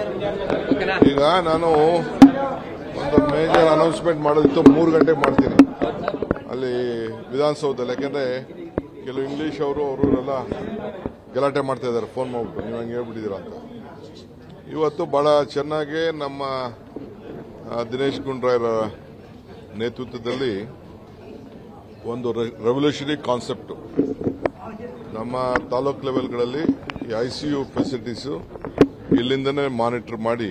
ಈಗ ನಾನು ಒಂದು ಮೇಜರ್ ಅನೌನ್ಸ್ಮೆಂಟ್ ಮಾಡೋದಿತ್ತು ಮೂರು ಗಂಟೆಗೆ ಮಾಡ್ತೀನಿ ಅಲ್ಲಿ ವಿಧಾನಸೌಧದಲ್ಲಿ ಯಾಕೆಂದ್ರೆ ಕೆಲವು ಇಂಗ್ಲಿಷ್ ಅವರು ಅವರು ಎಲ್ಲ ಗಲಾಟೆ ಮಾಡ್ತಾ ಇದ್ದಾರೆ ಫೋನ್ ಮಾಡ್ಬಿಟ್ಟು ನೀವು ಹಂಗೆ ಹೇಳ್ಬಿಟ್ಟಿದ್ದೀರಾ ಅಂತ ಇವತ್ತು ಬಹಳ ಚೆನ್ನಾಗಿ ನಮ್ಮ ಆ, ದಿನೇಶ್ ಗುಂಡ್ರಾಯರ ನೇತೃತ್ವದಲ್ಲಿ ಒಂದು ರೆವಲ್ಯೂಷನರಿ ಕಾನ್ಸೆಪ್ಟ್ ನಮ್ಮ ತಾಲೂಕ್ ಲೆವೆಲ್ಗಳಲ್ಲಿ ಈ ಐ ಸಿ ಯು ಫೆಸಿಲಿಟೀಸು ಇಲ್ಲಿಂದನೇ ಮಾನಿಟರ್ ಮಾಡಿ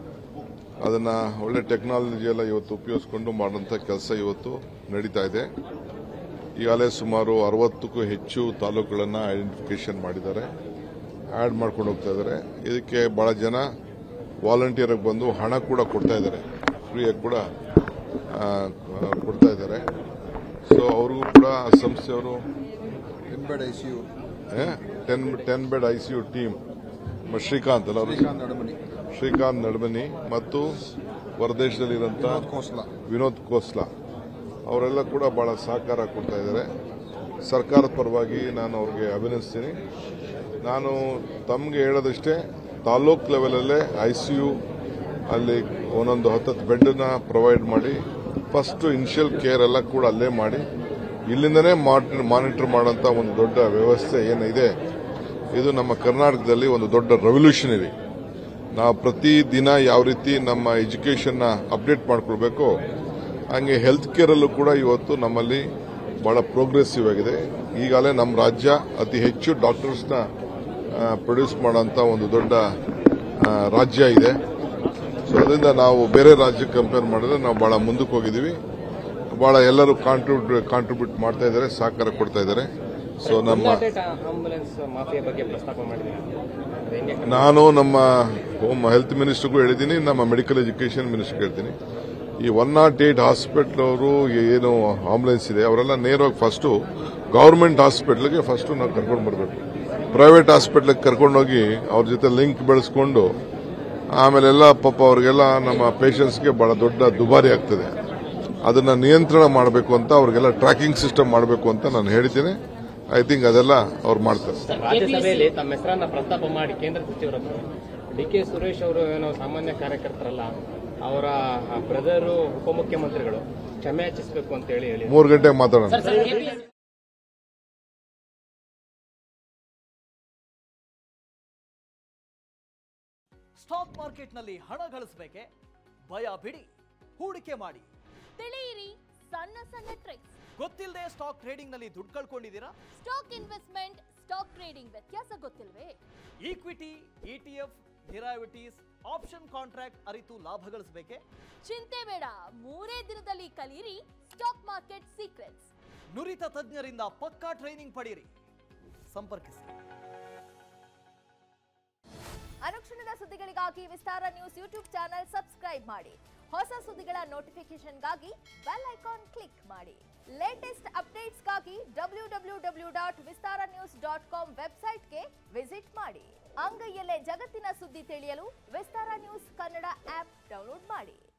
ಅದನ್ನ ಒಳ್ಳೆ ಟೆಕ್ನಾಲಜಿ ಎಲ್ಲ ಇವತ್ತು ಉಪಯೋಗಿಸ್ಕೊಂಡು ಮಾಡುವಂಥ ಕೆಲಸ ಇವತ್ತು ನಡೀತಾ ಇದೆ ಈಗಾಗಲೇ ಸುಮಾರು ಅರವತ್ತಕ್ಕೂ ಹೆಚ್ಚು ತಾಲೂಕುಗಳನ್ನು ಐಡೆಂಟಿಫಿಕೇಶನ್ ಮಾಡಿದ್ದಾರೆ ಆ್ಯಡ್ ಮಾಡ್ಕೊಂಡು ಹೋಗ್ತಾ ಇದ್ದಾರೆ ಇದಕ್ಕೆ ಬಹಳ ಜನ ವಾಲಂಟಿಯರ್ ಬಂದು ಹಣ ಕೂಡ ಕೊಡ್ತಾ ಇದ್ದಾರೆ ಫ್ರೀಯಾಗಿ ಕೂಡ ಆ, ಕೊಡ್ತಾ ಇದ್ದಾರೆ ಸೊ ಅವ್ರಿಗೂ ಕೂಡ ಆ ಸಂಸ್ಥೆಯವರು bed ICU ten ten bed I C U team Srikanth ಅಲ್ಲ ಅವರು ಶ್ರೀಕಾಂತ್ ನಡಮನಿ ಶ್ರೀಕಾಂತ್ ನಡ್ಮನಿ ಮತ್ತು ಹೊರದೇಶದಲ್ಲಿರುವಂತಹ ಕೋಸ್ಲಾ ವಿನೋದ್ ಕೋಸ್ಲಾ ಅವರೆಲ್ಲ ಕೂಡ ಬಹಳ ಸಹಕಾರ ಕೊಡ್ತಾ ಇದ್ದಾರೆ ಸರ್ಕಾರದ ಪರವಾಗಿ ನಾನು ಅವ್ರಿಗೆ ಅಭಿನಂದಿಸ್ತೀನಿ ನಾನು ತಮಗೆ ಹೇಳೋದಷ್ಟೇ ತಾಲೂಕ್ ಲೆವೆಲಲ್ಲೇ ಐ ಸಿ ಯು ಅಲ್ಲಿ ಒಂದೊಂದು ಹತ್ತತ್ತು ಬೆಡ್ನ ಪ್ರೊವೈಡ್ ಮಾಡಿ ಫಸ್ಟ್ ಇನಿಷಿಯಲ್ ಕೇರ್ ಎಲ್ಲ ಕೂಡ ಅಲ್ಲೇ ಮಾಡಿ ಇಲ್ಲಿಂದನೇ ಮಾನಿಟರ್ ಮಾಡೋಂಥ ಒಂದು ದೊಡ್ಡ ವ್ಯವಸ್ಥೆ ಏನಿದೆ ಇದು ನಮ್ಮ ಕರ್ನಾಟಕದಲ್ಲಿ ಒಂದು ದೊಡ್ಡ ರೆವಲ್ಯೂಷನರಿ ನಾವು ಪ್ರತಿ ದಿನ ಯಾವ ರೀತಿ ನಮ್ಮ ಎಜುಕೇಷನ್ನ ಅಪ್ಡೇಟ್ ಮಾಡ್ಕೊಳ್ಬೇಕು ಹಂಗೆ ಹೆಲ್ತ್ ಕೇರಲ್ಲೂ ಕೂಡ ಇವತ್ತು ನಮ್ಮಲ್ಲಿ ಬಹಳ ಪ್ರೋಗ್ರೆಸಿವ್ ಆಗಿದೆ ಈಗಾಗಲೇ ನಮ್ಮ ರಾಜ್ಯ ಅತಿ ಹೆಚ್ಚು ಡಾಕ್ಟರ್ಸ್ನ ಪ್ರೊಡ್ಯೂಸ್ ಮಾಡೋಂಥ ಒಂದು ದೊಡ್ಡ ಆ, ರಾಜ್ಯ ಇದೆ ಸೊ ಅದರಿಂದ ನಾವು ಬೇರೆ ರಾಜ್ಯಕ್ಕೆ ಕಂಪೇರ್ ಮಾಡಿದ್ರೆ ನಾವು ಬಹಳ ಮುಂದಕ್ಕೆ ಹೋಗಿದ್ದೀವಿ ಬಹಳ ಎಲ್ಲರೂ ಕಾಂಟ್ರಿಬ್ಯೂಟ್ ಕಾಂಟ್ರಿಬ್ಯೂಟ್ ಮಾಡ್ತಾ ಇದ್ದಾರೆ ಸಹಕಾರ ಕೊಡ್ತಾ ಇದ್ದಾರೆ ಸೊ ನಮ್ಮ ಆಂಬುಲೆನ್ಸ್ ಮಾಫಿಯಾ ಬಗ್ಗೆ ಪ್ರಸ್ತಾಪ ಮಾಡಿದ್ದೀನಿ ಅದು ಹೆಂಗೆ ನಾನು ನಮ್ಮ ಹೋಮ್ ಹೆಲ್ತ್ ಮಿನಿಸ್ಟರ್ಗೂ ಹೇಳಿದ್ದೀನಿ ನಮ್ಮ ಮೆಡಿಕಲ್ ಎಜುಕೇಷನ್ ಮಿನಿಸ್ಟರ್ಗೆ ಹೇಳ್ತೀನಿ ಈ ಒನ್ ನಾಟ್ ಏಟ್ ಹಾಸ್ಪಿಟಲ್ ಅವರು ಏನು ಆಂಬುಲೆನ್ಸ್ ಇದೆ ಅವರೆಲ್ಲ ನೇರವಾಗಿ ಫಸ್ಟು ಗೌರ್ಮೆಂಟ್ ಹಾಸ್ಪಿಟ್ಲ್ಗೆ ಫಸ್ಟು ನಾವು ಕರ್ಕೊಂಡು ಬರಬೇಕು ಪ್ರೈವೇಟ್ ಹಾಸ್ಪಿಟ್ಲಿಗೆ ಕರ್ಕೊಂಡೋಗಿ ಅವ್ರ ಜೊತೆ ಲಿಂಕ್ ಬೆಳೆಸ್ಕೊಂಡು ಆಮೇಲೆಲ್ಲ ಪಾಪ ಅವ್ರಿಗೆಲ್ಲ ನಮ್ಮ ಪೇಷಂಟ್ಸ್ಗೆ ಬಹಳ ದೊಡ್ಡ ದುಬಾರಿ ಆಗ್ತದೆ ಅದನ್ನ ನಿಯಂತ್ರಣ ಮಾಡಬೇಕು ಅಂತ ಅವ್ರಿಗೆಲ್ಲ ಟ್ರ್ಯಾಕಿಂಗ್ ಸಿಸ್ಟಮ್ ಮಾಡಬೇಕು ಅಂತ ನಾನು ಹೇಳ್ತೀನಿ ಐ ಥಿಂಕ್ ಅದೆಲ್ಲ ಅವ್ರು ಮಾಡ್ತಾರೆ ರಾಜ್ಯಸಭೆಯಲ್ಲಿ ತಮ್ಮ ಹೆಸರನ್ನ ಪ್ರಸ್ತಾಪ ಮಾಡಿ ಕೇಂದ್ರ ಸಚಿವರ ಹತ್ರ ಡಿ ಕೆ ಸುರೇಶ್ ಅವರು ಏನೋ ಸಾಮಾನ್ಯ ಕಾರ್ಯಕರ್ತರಲ್ಲ ಅವರ ಬ್ರದರು ಉಪಮುಖ್ಯಮಂತ್ರಿಗಳು ಕ್ಷಮೆ ಯಾಚಿಸಬೇಕು ಅಂತ ಹೇಳಿ ಹೇಳಿ ಮೂರು ಗಂಟೆಗೆ ಮಾತಾಡೋಣ ಸ್ಟಾಕ್ ಮಾರ್ಕೆಟ್ನಲ್ಲಿ ಹಣ ಗಳಿಸಬೇಕೆ ಭಯ ಬಿಡಿ ಹೂಡಿಕೆ ಮಾಡಿ ತಿಳಿಯಿರಿ ಸಣ್ಣ ಸಣ್ಣ ಟ್ರಿಕ್ಸ್ ಗೊತ್ತಿಲ್ಲದೆ ಸ್ಟಾಕ್ ಟ್ರೇಡಿಂಗ್ ನಲ್ಲಿ ದುಡ್ಡು ಕಳ್ಕೊಂಡಿದ್ದೀರಾ ಸ್ಟಾಕ್ ಇನ್ವೆಸ್ಟ್ಮೆಂಟ್ ಸ್ಟಾಕ್ ಟ್ರೇಡಿಂಗ್ ವ್ಯತ್ಯಾಸ ಗೊತ್ತಿಲ್ವೇ equity ETF derivatives option contract ಅರಿತು ಲಾಭ ಗಳಿಸಬೇಕೆ ಚಿಂತೆ ಬೇಡ ಮೂರೇ ದಿನದಲ್ಲಿ ಕಲಿಯಿರಿ ಸ್ಟಾಕ್ ಮಾರ್ಕೆಟ್ ಸೀಕ್ರೆಟ್ಸ್ ನುರಿತ ತಜ್ಞರಿಂದ ಪಕ್ಕಾ ಟ್ರೈನಿಂಗ್ ಪಡೆಯಿರಿ ಸಂಪರ್ಕಿಸಿ ಅನುಕ್ಷಣದ ಸುದ್ದಿಗಳಿಗಾಗಿ Vistara news YouTube channel subscribe ಮಾಡಿ ಹೊಸ ಸುದ್ದಿಗಳ ನೋಟಿಫಿಕೇಶನ್ಗಾಗಿ ಬೆಲ್ ಐಕಾನ್ ಕ್ಲಿಕ್ ಮಾಡಿ ಲೇಟೆಸ್ಟ್ ಅಪ್ಡೇಟ್ಸ್ಗಾಗಿ W W W dot Vistara news dot com ವೆಬ್ಸೈಟ್ಗೆ ವಿಸಿಟ್ ಮಾಡಿ ಅಂಗೈಯಲ್ಲೇ ಜಗತ್ತಿನ ಸುದ್ದಿ ತಿಳಿಯಲು Vistara news Kannada app download ಮಾಡಿ